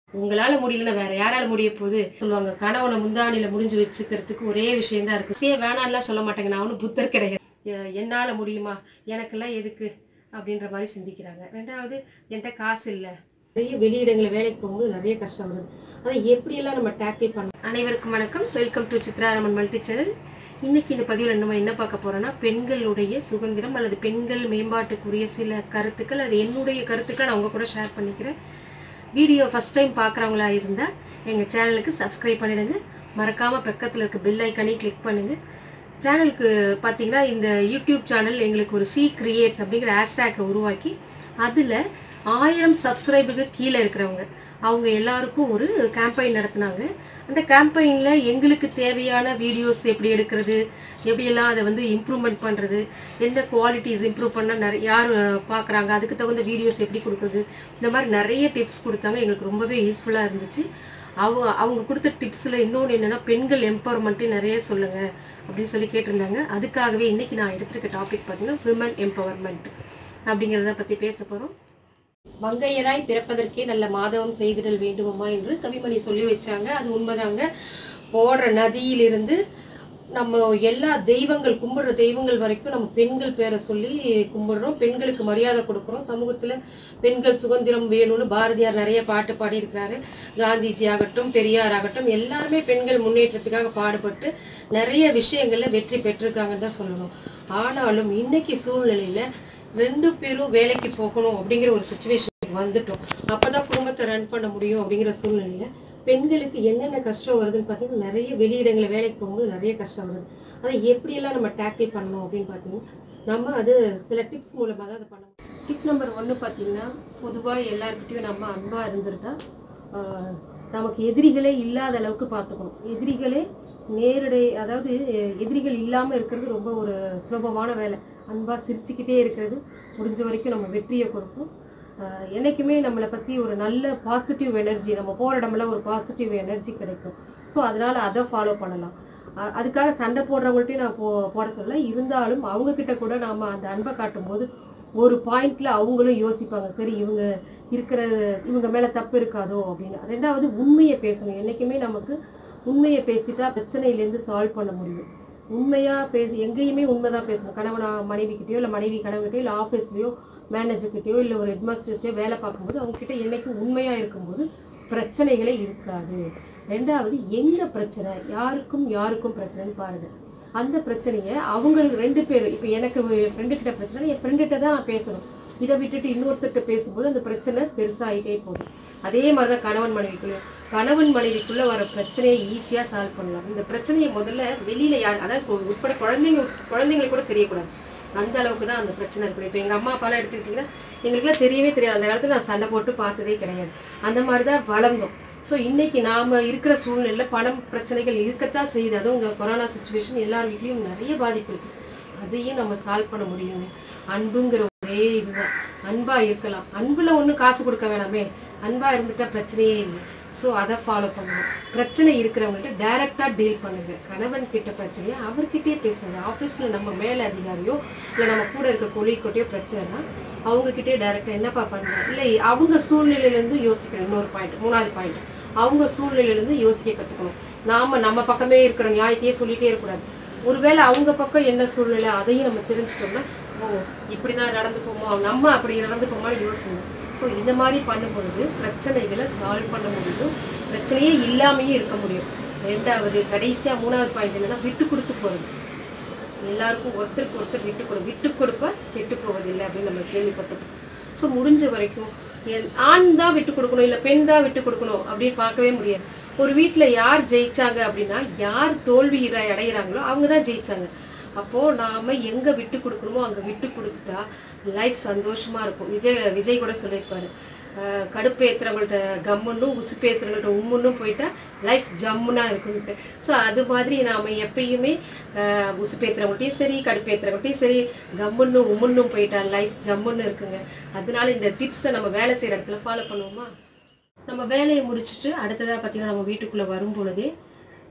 உங்களால முடியலன்னா வேற யாரால முடிய போகுது சொல்லுவாங்க கணவனை முந்தானில முடிஞ்சு வச்சுக்கிறதுக்கு ஒரே விஷயம் தான் இருக்கு சே வேணாம்லாம் சொல்ல மாட்டேங்க நான் ஒன்றும் புத்தர் கிடையாது எ- என்னால முடியுமா எனக்கெல்லாம் எதுக்கு அப்படின்ற மாதிரி சிந்திக்கிறாங்க ரெண்டாவது என்கிட்ட காசு இல்லை நிறைய வெளியிடங்களில் வேலைக்கு போகும்போது நிறைய கஷ்டம் வருது அதை எப்படியெல்லாம் நம்ம டேக்கிள் பண்ணணும் அனைவருக்கும் வணக்கம் welcome to Chitraraman multi channel இன்னைக்கு இந்த பதிவில் நம்ம என்ன பார்க்க போறோம்னா பெண்களுடைய சுதந்திரம் அல்லது பெண்கள் மேம்பாட்டுக்குரிய சில கருத்துக்கள் அது என்னுடைய கருத்துக்கள் நான் உங்க கூட ஷேர் பண்ணிக்கிறேன் வீடியோ ஃபஸ்ட் டைம் பார்க்குறவங்களா இருந்தால் எங்கள் சேனலுக்கு சப்ஸ்கிரைப் பண்ணிடுங்க மறக்காமல் பக்கத்தில் இருக்க பெல் ஐக்கானே கிளிக் பண்ணுங்க சேனலுக்கு பார்த்தீங்கன்னா இந்த யூடியூப் சேனல் எங்களுக்கு ஒரு சி கிரியேட்ஸ் அப்படிங்கிற ஹேஷ்டேக்கை உருவாக்கி அதில் ஆயிரம் சப்ஸ்கிரைபுக்கு கீழே இருக்கிறவங்க அவங்க எல்லாருக்கும் ஒரு கேம்பெயின் நடத்துனாங்க அந்த கேம்பெயினில் எங்களுக்கு தேவையான வீடியோஸ் எப்படி எடுக்கிறது எப்படியெல்லாம் அதை வந்து இம்ப்ரூவ்மெண்ட் பண்ணுறது எந்த குவாலிட்டிஸ் இம்ப்ரூவ் பண்ணால் நிறைய யார் பார்க்குறாங்க அதுக்கு தகுந்த வீடியோஸ் எப்படி கொடுக்குறது இந்த மாதிரி நிறைய டிப்ஸ் கொடுத்தாங்க எங்களுக்கு ரொம்பவே யூஸ்ஃபுல்லாக இருந்துச்சு அவங்க அவங்க கொடுத்த டிப்ஸில் இன்னொன்று என்னென்னா பெண்கள் எம்பவர்மெண்ட்டு நிறைய சொல்லுங்கள் அப்படின்னு சொல்லி கேட்டிருந்தாங்க அதுக்காகவே இன்றைக்கி நான் எடுத்திருக்க டாபிக் பார்த்தீங்கன்னா விமன் எம்பவர்மெண்ட் அப்படிங்கிறத பற்றி பேச போகிறோம் மங்கையராய் பிறப்பதற்கே நல்ல மாதவம் செய்திடல் வேண்டுமம்மா என்று கவிமணி சொல்லி வச்சாங்க அது உண்மைதாங்க ஓடுற நதியிலிருந்து நம்ம எல்லா தெய்வங்கள் கும்பிடுற தெய்வங்கள் வரைக்கும் நம்ம பெண்கள் பேரை சொல்லி கும்பிடுறோம் பெண்களுக்கு மரியாதை கொடுக்குறோம் சமூகத்துல பெண்கள் சுதந்திரம் வேணும்னு பாரதியார் நிறைய பாட்டு பாடியிருக்கிறாரு காந்திஜி ஆகட்டும் பெரியார் ஆகட்டும் எல்லாருமே பெண்கள் முன்னேற்றத்துக்காக பாடுபட்டு நிறைய விஷயங்கள்ல வெற்றி பெற்றிருக்காங்கன்னு தான் சொல்லணும் ஆனாலும் இன்னைக்கு சூழ்நிலையில ரெண்டு பேரும் வேலைக்கு போகணும் அப்படிங்கிற ஒரு சுச்சுவேஷன் வந்துட்டோம் அப்பதான் குடும்பத்தை ரன் பண்ண முடியும் அப்படிங்கிற சூழ்நிலையில பெண்களுக்கு என்னென்ன கஷ்டம் வருதுன்னு பார்த்தீங்கன்னா நிறைய வெளியிடங்களில் வேலைக்கு போகும்போது நிறைய கஷ்டம் வருது அதை எப்படியெல்லாம் நம்ம டேக்கிள் பண்ணணும் அப்படின்னு பார்த்தீங்கன்னா நம்ம அது சில டிப்ஸ் மூலமாக தான் அதை பண்ணணும் டிப் நம்பர் ஒன்று பார்த்தீங்கன்னா பொதுவாக எல்லாருக்கிட்டையும் நம்ம அன்பாக இருந்துருந்தா ஆஹ், நமக்கு எதிரிகளே இல்லாத அளவுக்கு பார்த்துக்கணும் எதிரிகளே நேரடி அதாவது எதிரிகள் இல்லாமல் இருக்கிறது ரொம்ப ஒரு சுலபமான வேலை அன்பாக சிரிச்சுக்கிட்டே இருக்கிறது முடிஞ்ச வரைக்கும் நம்ம வெற்றியை கொடுக்கும் ஆஹ் என்னைக்குமே நம்மளை பற்றி ஒரு நல்ல பாசிட்டிவ் எனர்ஜி நம்ம போகிற இடமெல்லாம் ஒரு பாசிட்டிவ் எனர்ஜி கிடைக்கும் ஸோ அதனால் அதை ஃபாலோ பண்ணலாம் அஹ் அதுக்காக சண்டை போடுறவங்கள்ட்டையும் நான் போ போட சொல்ல இருந்தாலும் அவங்க கிட்ட கூட நாம் அந்த அன்பை காட்டும்போது ஒரு பாயிண்ட்ல அவங்களும் யோசிப்பாங்க சரி இவங்க இருக்கிற இவங்க மேலே தப்பு இருக்காதோ அப்படின்னு ரெண்டாவது உண்மையை பேசணும் என்றைக்குமே நமக்கு உண்மையை பேசிட்டா பிரச்சனையிலேருந்து சால்வ் பண்ண முடியும் உண்மையா பேசி எங்கேயுமே உண்மைதான் பேசணும் கணவனா மனைவிக்கிட்டயோ இல்லை மனைவி கணவன்கிட்டயோ இல்லை ஆஃபீஸ்லையோ மேனேஜர்கிட்டயோ இல்லை ஒரு ஹெட்மாஸ்டர்ஸ்டையோ வேலை பார்க்கும்போது அவங்க கிட்ட என்னைக்கும் உண்மையா இருக்கும்போது பிரச்சனைகளே இருக்காது ரெண்டாவது எங்க பிரச்சனை யாருக்கும் யாருக்கும் பிரச்சனைன்னு பாருங்க அந்த பிரச்சனையை அவங்களுக்கு ரெண்டு பேர் இப்போ எனக்கு ஃப்ரெண்டு கிட்ட பிரச்சனை என் ஃப்ரெண்டுகிட்ட தான் பேசணும் இதை விட்டுட்டு இன்னொருத்தர்கிட்ட பேசும்போது அந்த பிரச்சனை பெருசாகிட்டே போகும் அதே மாதிரி தான் கணவன் மனைவிக்குள்ள கணவன் மனைவிக்குள்ள வர பிரச்சனையை ஈஸியாக சால்வ் பண்ணலாம் இந்த பிரச்சனையை முதல்ல வெளியில யார் அதாவது கு- உட்பட குழந்தைங்க குழந்தைங்களுக்கு கூட தெரியக்கூடாது அந்த அளவுக்கு தான் அந்த பிரச்சனை இருக்கணும் இப்போ எங்கள் அம்மா அப்பாலாம் எடுத்துக்கிட்டிங்கன்னா எங்களுக்குலாம் தெரியவே தெரியாது அந்த காலத்துல நான் சண்டை போட்டு பார்த்ததே கிடையாது அந்த மாதிரி தான் வளர்ந்தோம் ஸோ இன்னைக்கு நாம் இருக்கிற சூழ்நிலையில் பணம் பிரச்சனைகள் இருக்கத்தான் செய்யுது அதுவும் இந்த கொரோனா சுச்சுவேஷன் எல்லார் வீட்லேயும் நிறைய பாதிப்பு இருக்குது அதையும் நம்ம சால்வ் பண்ண முடியுங்க அன்புங்கிற ஒரே இதுதான் அன்பா இருக்கலாம் அன்புல ஒன்றும் காசு கொடுக்க வேணாமே அன்பா இருந்துட்டா பிரச்சனையே இல்லை ஸோ அதை ஃபாலோ பண்ணணும் பிரச்சனை இருக்கிறவங்கள்ட்ட டைரக்டா டீல் பண்ணுங்க கணவன் கிட்ட பிரச்சனையை அவர்கிட்டயே பேசுங்க ஆஃபீஸ்ல நம்ம மேல அதிகாரியோ இல்லை நம்ம கூட இருக்க கொலிக்கிட்டயோ பிரச்சனைனா அவங்க கிட்டே டைரக்டா என்னப்பா பண்றாங்க இல்லை அவங்க சூழ்நிலையில இருந்து யோசிக்கணும் இன்னொரு பாயிண்ட் மூணாவது பாயிண்ட் அவங்க சூழ்நிலையில இருந்து யோசிக்க கத்துக்கணும் நாம நம்ம பக்கமே இருக்கிற நியாயத்தையே சொல்லிட்டே இருக்கக்கூடாது ஒருவேளை அவங்க பக்கம் என்ன சூழ்நிலை அதையும் நம்ம தெரிஞ்சிட்டோம்னா ஓ இப்படிதான் நடந்துப்போமோ நம்ம அப்படி நடந்துப்போமான்னு யோசிங்க ஸோ இந்த மாதிரி பண்ணும் பொழுது பிரச்சனைகளை சால்வ் பண்ண முடியும் பிரச்சனையே இல்லாமையும் இருக்க முடியும் ரெண்டாவது கடைசியா மூணாவது பாயிண்ட் என்னன்னா விட்டு கொடுத்து போறது எல்லாருக்கும் ஒருத்தருக்கு ஒருத்தர் விட்டு கொடு விட்டு கொடுப்ப கெட்டு போவதில்லை அப்படின்னு நம்ம கேள்விப்பட்டிருக்கோம் ஸோ முடிஞ்ச வரைக்கும் என் ஆண் தான் விட்டு கொடுக்கணும் இல்லை பெண் தான் விட்டு கொடுக்கணும் அப்படின்னு பார்க்கவே முடியாது ஒரு வீட்டில் யார் ஜெயிச்சாங்க அப்படின்னா யார் தோல்வி அடை- அடைகிறாங்களோ அவங்க தான் ஜெயிச்சாங்க அப்போது நாம எங்கே விட்டு கொடுக்கணுமோ அங்கே விட்டு கொடுத்துட்டா லைஃப் சந்தோஷமா இருக்கும் விஜய் விஜய் கூட சொல்லியிருப்பாரு அஹ் கடுப்பு ஏத்துறவங்கள்ட்ட கம்முன்னும் உசுப்பு ஏத்துறவங்கள்ட்ட உம்முன்னும் போயிட்டா லைஃப் ஜம்முனா இருக்குன்ட்டு ஸோ அது மாதிரி நாம எப்பயுமே அஹ் உசுப்பு ஏத்துறவங்கள்ட்டையும் சரி கடுப்பு ஏத்துறவங்கள்ட்டையும் சரி கம்முன்னு உம்முன்னும் போயிட்டா லைஃப் ஜம்முன்னு இருக்குங்க அதனால இந்த டிப்ஸை நம்ம வேலை செய்யற இடத்துல ஃபாலோ பண்ணுவோமா நம்ம வேலையை முடிச்சுட்டு அடுத்ததாக பார்த்தீங்கன்னா நம்ம வீட்டுக்குள்ளே வரும் பொழுதே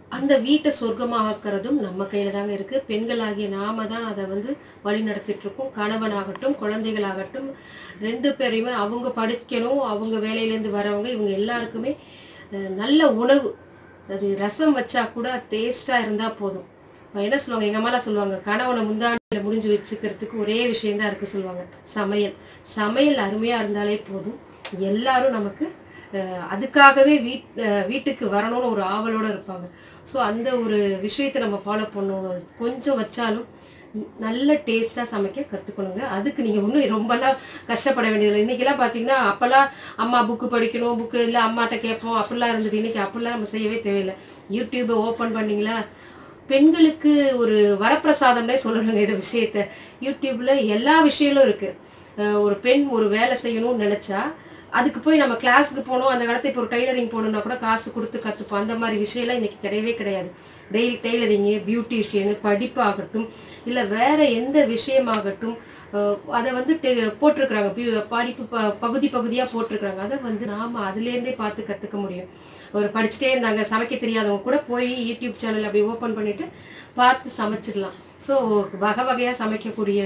அந்த வீட்டை சொர்க்கமாக்கிறதும் நம்ம கையில் தாங்க இருக்குது பெண்களாகிய நாம தான் அதை வந்து வழி நடத்திட்டு இருக்கோம் கணவனாகட்டும் குழந்தைகளாகட்டும் ரெண்டு பேரையுமே அவங்க படிக்கணும் அவங்க வேலையிலேருந்து வரவங்க இவங்க எல்லாருக்குமே அஹ், நல்ல உணவு அது ரசம் வச்சா கூட டேஸ்ட்டாக இருந்தால் போதும் இப்ப என்ன சொல்லுவாங்க எங்கள் அம்மாலாம் சொல்லுவாங்க கணவனை முந்தாண்டியில் முடிஞ்சு வச்சுக்கிறதுக்கு ஒரே விஷயம்தான் இருக்குது சொல்லுவாங்க சமையல் சமையல் அருமையாக இருந்தாலே போதும் எல்லாரும் நமக்கு அஹ், அதுக்காகவே வீட் அஹ், வீட்டுக்கு வரணும்னு ஒரு ஆவலோட இருப்பாங்க ஸோ அந்த ஒரு விஷயத்தை நம்ம ஃபாலோ பண்ணுவோம் கொஞ்சம் வச்சாலும் நல்ல டேஸ்ட்டாக சமைக்க கற்றுக்கணுங்க அதுக்கு நீங்கள் ஒன்றும் ரொம்பலாம் கஷ்டப்பட வேண்டியதில்லை இன்றைக்கெல்லாம் பார்த்தீங்கன்னா அப்போல்லாம் அம்மா புக்கு படிக்கணும் புக்கு இல்லை அம்மாட்ட கேட்போம் அப்படிலாம் இருந்தது இன்றைக்கி அப்படிலாம் நம்ம செய்யவே தேவையில்லை யூடியூப்பை ஓப்பன் பண்ணிங்களா பெண்களுக்கு ஒரு வரப்பிரசாதம்னே சொல்லணுங்க இந்த விஷயத்த யூடியூப்ல எல்லா விஷயங்களும் இருக்கு அஹ் ஒரு பெண் ஒரு வேலை செய்யணும்னு நினைச்சா அதுக்கு போய் நம்ம கிளாஸுக்கு போகணும் அந்த காலத்துல இப்போ ஒரு டைலரிங் போகணும்னா கூட காசு கொடுத்து கற்றுப்போம் அந்த மாதிரி விஷயம்லாம் இன்னைக்கு கிடையவே கிடையாது டெய்லி டெய்லரிங்கு பியூட்டிஷியனு படிப்பாகட்டும் இல்லை வேற எந்த விஷயமாகட்டும் அஹ் அதை வந்து டெ- போட்டிருக்கிறாங்க பி- படிப்பு ப- பகுதி பகுதியாக போட்டிருக்கிறாங்க அதை வந்து நாம் அதுலேருந்தே பார்த்து கற்றுக்க முடியும் ஒரு படிச்சுட்டே இருந்தாங்க சமைக்க தெரியாதவங்க கூட போய் யூடியூப் சேனல் அப்படி ஓப்பன் பண்ணிட்டு பார்த்து சமைச்சிடலாம் ஸோ வகை வகையாக சமைக்கக்கூடிய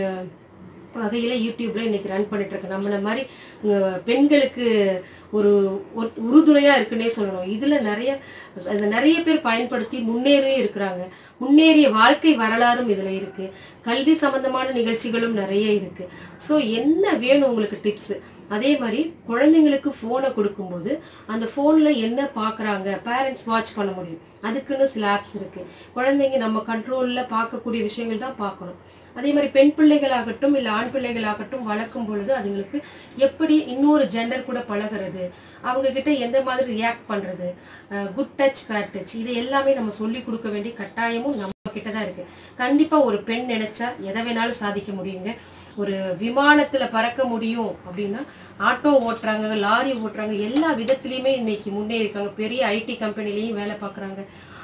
வகையில் யூடியூப்ல இன்னைக்கு ரன் பண்ணிட்டு இருக்கு நம்மள மாதிரி அஹ், பெண்களுக்கு ஒரு ஒரு- உறுதுணையா இருக்குன்னே சொல்லணும் இதுல நிறைய அது நிறைய பேர் பயன்படுத்தி முன்னேறியும் இருக்கிறாங்க முன்னேறிய வாழ்க்கை வரலாறும் இதுல இருக்கு கல்வி சம்பந்தமான நிகழ்ச்சிகளும் நிறைய இருக்கு ஸோ என்ன வேணும் உங்களுக்கு டிப்ஸ் அதே மாதிரி குழந்தைங்களுக்கு ஃபோனை கொடுக்கும்போது அந்த ஃபோனில் என்ன பார்க்குறாங்க பேரண்ட்ஸ் வாட்ச் பண்ண முடியும் அதுக்குன்னு சில ஆப்ஸ் இருக்குது குழந்தைங்க நம்ம கண்ட்ரோலில் பார்க்கக்கூடிய விஷயங்கள் தான் பார்க்கணும் அதே மாதிரி பெண் பிள்ளைகளாகட்டும் இல்லை ஆண் பிள்ளைகளாகட்டும் வளர்க்கும் பொழுது அதுங்களுக்கு எப்படி இன்னொரு ஜெண்டர் கூட பழகுறது அவங்க கிட்ட எந்த மாதிரி ரியாக்ட் பண்ணுறது குட் டச் பேட் டச் இது எல்லாமே நம்ம சொல்லி கொடுக்க வேண்டிய கட்டாயமும் நம்ம கிட்ட தான் இருக்குது கண்டிப்பாக ஒரு பெண் நினைச்சா எதை வேணாலும் சாதிக்க முடியுங்க ஒரு விமானத்துல பறக்க முடியும் அப்படின்னா ஆட்டோ ஓட்டுறாங்க லாரி ஓட்டுறாங்க எல்லா விதத்துலயுமே இன்னைக்கு முன்னேறி இருக்காங்க பெரிய ஐடி கம்பெனிலையும் வேலை பார்க்குறாங்க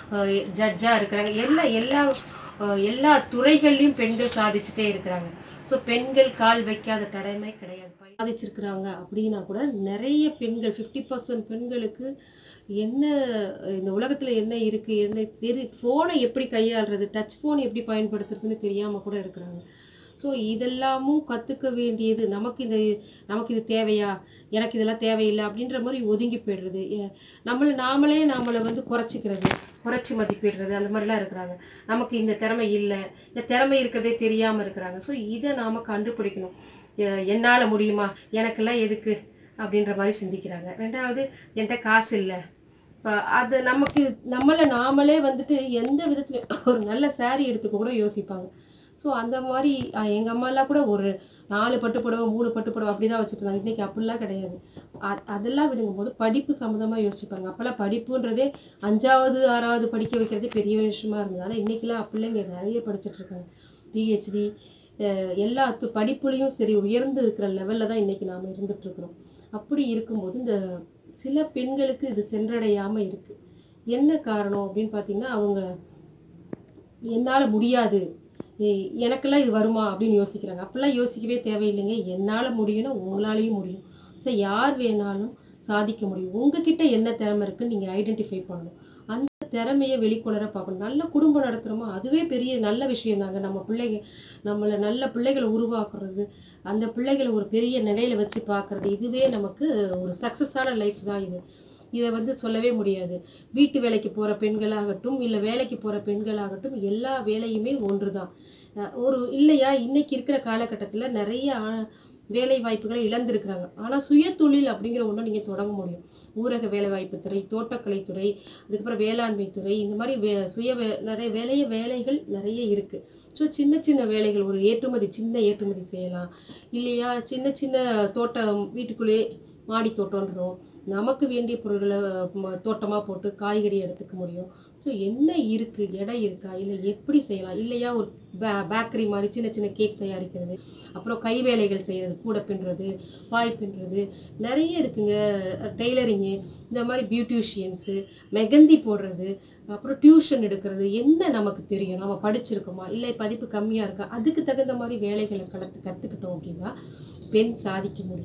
ஜட்ஜா இருக்கிறாங்க எல்லா எல்லா அஹ், எல்லா துறைகள்லையும் பெண்கள் சாதிச்சுட்டே இருக்கிறாங்க ஸோ பெண்கள் கால் வைக்காத தடைமை கிடையாது சாதிச்சிருக்கிறாங்க அப்படின்னா கூட நிறைய பெண்கள் ஃபிஃப்டி பர்சன்ட் பெண்களுக்கு என்ன இந்த உலகத்துல என்ன இருக்கு என்ன தெரி ஃபோனை எப்படி கையாளுறது டச் ஃபோன் எப்படி பயன்படுத்துறதுன்னு தெரியாம கூட இருக்கிறாங்க ஸோ இதெல்லாமும் கற்றுக்க வேண்டியது நமக்கு இது நமக்கு இது தேவையா எனக்கு இதெல்லாம் தேவையில்லை அப்படின்ற மாதிரி ஒதுங்கி போயிடுறது எ- நம்மளை நாமளே நாமளை வந்து குறைச்சிக்கிறது குறைச்சி மதிப்பிடுறது அந்த மாதிரிலாம் இருக்கிறாங்க நமக்கு இந்த திறமை இல்லை இந்த திறமை இருக்கிறதே தெரியாமல் இருக்கிறாங்க ஸோ இதை நாம் கண்டுபிடிக்கணும் எ- என்னால முடியுமா எனக்கெல்லாம் எதுக்கு அப்படின்ற மாதிரி சிந்திக்கிறாங்க ரெண்டாவது என்கிட்ட காசு இல்லை இப்போ அது நமக்கு நம்மளை நாமளே வந்துட்டு எந்த விதத்துலையும் ஒரு நல்ல saree எடுத்துக்க கூட யோசிப்பாங்க ஸோ அந்த மாதிரி அஹ், எங்க அம்மாலாம் கூட ஒரு நாலு பட்டு புடவை மூணு பட்டு புடவை அப்படி தான் வச்சுட்டு இருந்தாங்க இன்னைக்கு அப்படிலாம் கிடையாது அ- அதெல்லாம் விடுங்கும்போது படிப்பு சம்மந்தமாக யோசிச்சுப்பாங்க அப்போல்லாம் படிப்புன்றதே அஞ்சாவது ஆறாவது படிக்க வைக்கிறதே பெரிய விஷயமா இருந்தது ஆனால் இன்னைக்கெல்லாம் பிள்ளைங்க நிறைய படிச்சுட்டு இருக்காங்க பிஹெச்டி எல்லா து- படிப்புலையும் சரி உயர்ந்து இருக்கிற லெவலில் தான் இன்னைக்கு நாம் இருந்துட்டு இருக்கிறோம் அப்படி இருக்கும்போது இந்த சில பெண்களுக்கு இது சென்றடையாம இருக்கு என்ன காரணம் அப்படின்னு பார்த்தீங்கன்னா அவங்க என்னால் முடியாது ஏய், எனக்கெல்லாம் இது வருமா அப்படின்னு யோசிக்கிறாங்க அப்பெல்லாம் யோசிக்கவே தேவையில்லைங்க என்னால் முடியும்னா உங்களாலையும் முடியும் ஸோ யார் வேணாலும் சாதிக்க முடியும் உங்ககிட்ட என்ன திறமை இருக்குன்னு நீங்கள் ஐடென்டிஃபை பண்ணணும் அந்த திறமையை வெளிக்கொணர பார்க்கணும் நல்ல குடும்பம் நடத்துகிறோமோ அதுவே பெரிய நல்ல விஷயம் தாங்க நம்ம பிள்ளைங்க நம்மளை நல்ல பிள்ளைகளை உருவாக்குறது அந்த பிள்ளைகளை ஒரு பெரிய நிலையில வச்சு பார்க்கறது இதுவே நமக்கு ஒரு சக்ஸஸான லைஃப் தான் இது இதை வந்து சொல்லவே முடியாது வீட்டு வேலைக்கு போகிற பெண்களாகட்டும் இல்லை வேலைக்கு போகிற பெண்களாகட்டும் எல்லா வேலையுமே ஒன்று தான் ஒரு இல்லையா இன்னைக்கு இருக்கிற காலகட்டத்தில் நிறைய ஆ- வேலை வாய்ப்புகளை இழந்திருக்கிறாங்க ஆனால் சுயதொழில் அப்படிங்கிற ஒன்று நீங்கள் தொடங்க முடியும் ஊரக வேலைவாய்ப்பு துறை தோட்டக்கலைத்துறை அதுக்கப்புறம் வேளாண்மை துறை இந்த மாதிரி வே சுய வே நிறைய வேலைய வேலைகள் நிறைய இருக்குது ஸோ சின்ன சின்ன வேலைகள் ஒரு ஏற்றுமதி சின்ன ஏற்றுமதி செய்யலாம் இல்லையா சின்ன சின்ன தோட்டம் வீட்டுக்குள்ளே மாடி தோட்டம்ன்றோம் நமக்கு வேண்டிய பொருட்களை ம- தோட்டமா போட்டு காய்கறி எடுத்துக்க முடியும் ஸோ என்ன இருக்கு இடம் இருக்கா இல்லை எப்படி செய்யலாம் இல்லையா ஒரு பே பேக்கரி மாதிரி சின்ன சின்ன கேக் தயாரிக்கிறது அப்புறம் கை வேலைகள் செய்யறது கூடை பின்னுறது பாய் பின்னுறது நிறைய இருக்குங்க டெய்லரிங்கு இந்த மாதிரி பியூட்டிஷியன்ஸு மெகந்தி போடுறது அப்புறம் டியூஷன் எடுக்கிறது என்ன நமக்கு தெரியும் நம்ம படிச்சிருக்கோமா இல்லை படிப்பு கம்மியாக இருக்கா அதுக்கு தகுந்த மாதிரி வேலைகளை கலத்து கற்றுக்கிட்டோம் அப்படின்னா பெண் சாதிக்க முடியும்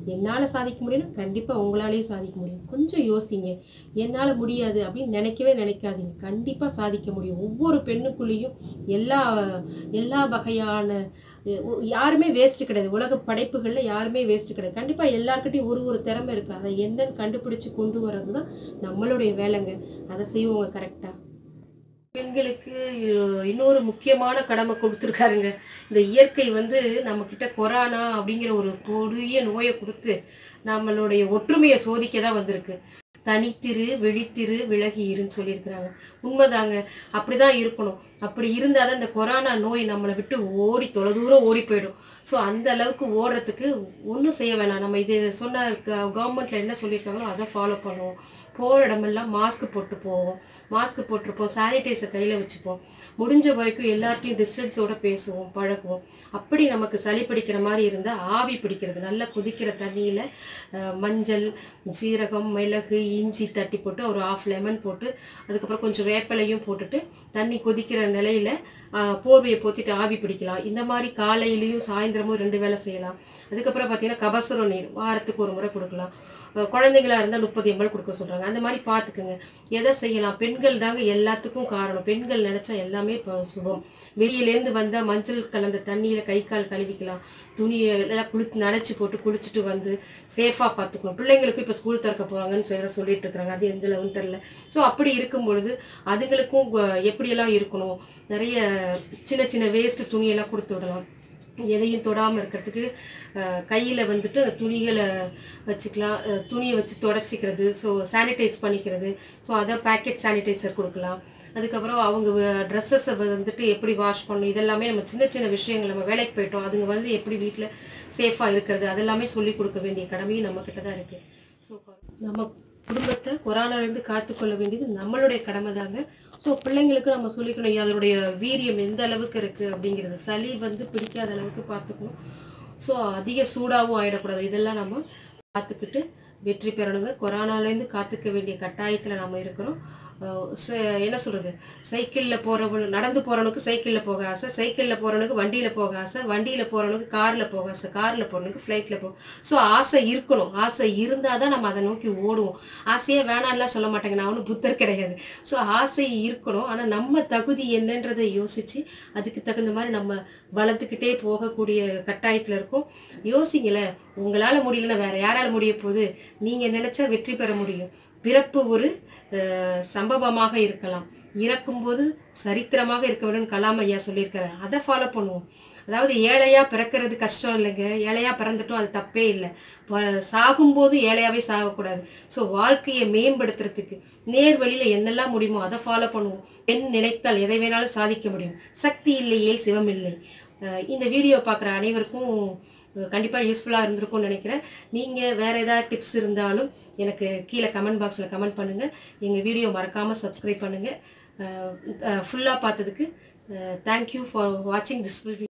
என்னால் சாதிக்க முடியும்னா கண்டிப்பாக உங்களாலேயும் சாதிக்க முடியும் கொஞ்சம் யோசிங்க என்னால் முடியாது அப்படின்னு நினைக்கவே நினைக்காதீங்க கண்டிப்பாக சாதிக்க முடியும் ஒவ்வொரு பெண்ணுக்குள்ளேயும் எல்லா எல்லா வகையான அஹ், ஒ- யாருமே வேஸ்ட் கிடையாது உலக படைப்புகளில் யாருமே வேஸ்ட் கிடையாது கண்டிப்பாக எல்லாருக்கிட்டையும் ஒரு ஒரு திறமை இருக்குது அதை என்னன்னு கண்டுபிடிச்சு கொண்டு வர்றது தான் நம்மளுடைய வேலைங்க அதை செய்வோங்க கரெக்டாக பெண்களுக்கு இ- இன்னொரு முக்கியமான கடமை கொடுத்துருக்காருங்க இந்த இயற்கை வந்து நம்ம கிட்ட கொரோனா அப்படிங்கிற ஒரு கொடிய நோயை கொடுத்து நம்மளுடைய ஒற்றுமையை சோதிக்க தான் வந்திருக்கு தனித்திரு விழித்திரு விலகி இருன்னு சொல்லியிருக்கிறாங்க உண்மைதாங்க அப்படிதான் இருக்கணும் அப்படி இருந்தால் தான் இந்த கொரோனா நோய் நம்மளை விட்டு ஓடி தொலை தூரம் ஓடி போயிடும் ஸோ அந்த அளவுக்கு ஓடுறதுக்கு ஒன்றும் செய்ய வேணாம் நம்ம இது சொன்ன கவர்மெண்ட்ல என்ன சொல்லியிருக்காங்களோ அதை ஃபாலோ பண்ணுவோம் போகிற இடமெல்லாம் மாஸ்க் போட்டு போவோம் மாஸ்க் போட்டிருப்போம் சானிடைசர் கையில் வச்சுப்போம் முடிஞ்ச வரைக்கும் எல்லார்ட்டையும் டிஸ்டன்ஸோட பேசுவோம் பழகுவோம் அப்படி நமக்கு சளி பிடிக்கிற மாதிரி இருந்தால் ஆவி பிடிக்கிறது நல்லா கொதிக்கிற தண்ணியில் மஞ்சள் சீரகம் மிளகு இஞ்சி தட்டி போட்டு ஒரு ஆஃப் லெமன் போட்டு அதுக்கப்புறம் கொஞ்சம் வேப்பிலையும் போட்டுட்டு தண்ணி கொதிக்கிற நிலையில ஆஹ், போர்வையை போத்திட்டு ஆவி பிடிக்கலாம் இந்த மாதிரி காலையிலையும் சாயந்தரமும் ரெண்டு வேளை செய்யலாம் அதுக்கப்புறம் பார்த்தீங்கன்னா கபசுர நீர் வாரத்துக்கு ஒரு முறை கொடுக்கலாம் அஹ், குழந்தைங்களா இருந்தால் முப்பது எம்எல் கொடுக்க சொல்றாங்க அந்த மாதிரி பார்த்துக்குங்க எதை செய்யலாம் பெண்கள் தாங்க எல்லாத்துக்கும் காரணம் பெண்கள் நினைச்சா எல்லாமே இப்போ சுபம் வெளியிலேருந்து வந்தால் மஞ்சள் கலந்த தண்ணியில் கை கால் கழுவிக்கலாம் துணியை எல்லாம் குளி நனைச்சி போட்டு குளிச்சுட்டு வந்து சேஃபாக பார்த்துக்கணும் பிள்ளைங்களுக்கும் இப்போ ஸ்கூல் திறக்க போகிறாங்கன்னு சொல்லி சொல்லிட்டு இருக்கிறாங்க அது எந்த லெவலும் தெரில ஸோ அப்படி இருக்கும் பொழுது அதுங்களுக்கும் அஹ், எப்படியெல்லாம் இருக்கணும் நிறைய சின்ன சின்ன வேஸ்ட் துணியெல்லாம் கொடுத்து விடலாம் எதையும் தொடாமல் இருக்கிறதுக்கு கையில் வந்துட்டு அந்த துணிகளை வச்சுக்கலாம் அஹ், துணியை வச்சு தொடச்சிக்கிறது ஸோ சானிடைஸ் பண்ணிக்கிறது ஸோ அதை பேக்கெட் சானிடைசர் கொடுக்கலாம் அதுக்கப்புறம் அவங்க ட்ரெஸ்ஸஸை வந்துட்டு எப்படி வாஷ் பண்ணணும் இதெல்லாமே நம்ம சின்ன சின்ன விஷயங்கள் நம்ம வேலைக்கு போயிட்டோம் அதுங்க வந்து எப்படி வீட்டில் சேஃபாக இருக்கிறது அதெல்லாமே சொல்லி கொடுக்க வேண்டிய கடமையும் நம்ம கிட்ட தான் இருக்குது ஸோ நம்ம குடும்பத்தை கொரோனாலேருந்து காத்துக்கொள்ள வேண்டியது நம்மளுடைய கடமை தாங்க ஸோ பிள்ளைங்களுக்கு நம்ம சொல்லிக்கணும் அதனுடைய வீரியம் எந்த அளவுக்கு இருக்குது அப்படிங்கிறது சளி வந்து பிடிக்காத அளவுக்கு பார்த்துக்கணும் ஸோ அதிக சூடாகவும் ஆயிடக்கூடாது இதெல்லாம் நம்ம பார்த்துக்கிட்டு வெற்றி பெறணுங்க கொரோனாலேருந்து காத்துக்க வேண்டிய கட்டாயத்தில் நம்ம இருக்கிறோம் அஹ் ச- என்ன சொல்கிறது சைக்கிளில் போகிறவனு நடந்து போகிறவனுக்கு சைக்கிளில் போக ஆசை சைக்கிளில் போகிறவனுக்கு வண்டியில் போக ஆசை வண்டியில் போகிறவனுக்கு காரில் போக ஆசை காரில் போகிறவனுக்கு ஃப்ளைட்டில் போக ஸோ ஆசை இருக்கணும் ஆசை இருந்தால் தான் நம்ம அதை நோக்கி ஓடுவோம் ஆசையே வேணான்லாம் சொல்ல மாட்டேங்க நான் ஒன்றும் புத்தர் கிடையாது ஸோ ஆசை இருக்கணும் ஆனால் நம்ம தகுதி என்னன்றதை யோசித்து அதுக்கு தகுந்த மாதிரி நம்ம வளர்த்துக்கிட்டே போகக்கூடிய கட்டாயத்தில் இருக்கோம் யோசிங்களேன் உங்களால் முடியலன்னா வேற யாரால் முடிய போகுது நீங்கள் நினச்சா வெற்றி பெற முடியும் பிறப்பு ஒரு அஹ், சம்பவமாக இருக்கலாம் இறக்கும்போது சரித்திரமாக இருக்க வேண்டும் கலாம் ஐயா சொல்லியிருக்காரு அதை ஃபாலோ பண்ணுவோம் அதாவது ஏழையா பிறக்கிறது கஷ்டம் இல்லைங்க ஏழையா பிறந்துட்டோம் அது தப்பே இல்லை ப- சாகும்போது ஏழையாவே சாகக்கூடாது ஸோ வாழ்க்கையை மேம்படுத்துறதுக்கு நேர் வழியில என்னெல்லாம் முடியுமோ அதை ஃபாலோ பண்ணுவோம் பெண் நினைத்தால் எதை வேணாலும் சாதிக்க முடியும் சக்தி இல்லையே சிவம் இல்லை அஹ் இந்த வீடியோ பார்க்குற அனைவருக்கும் கண்டிப்பாக யூஸ்ஃபுல்லாக இருந்திருக்கும்னு நினைக்கிறேன் நீங்கள் வேறு ஏதாவது டிப்ஸ் இருந்தாலும் எனக்கு கீழே கமெண்ட் பாக்ஸில் கமெண்ட் பண்ணுங்கள் எங்கள் வீடியோ மறக்காமல் சப்ஸ்கிரைப் பண்ணுங்கள் ஃபுல்லாக பார்த்ததுக்கு தேங்க்யூ ஃபார் வாட்சிங் திஸ்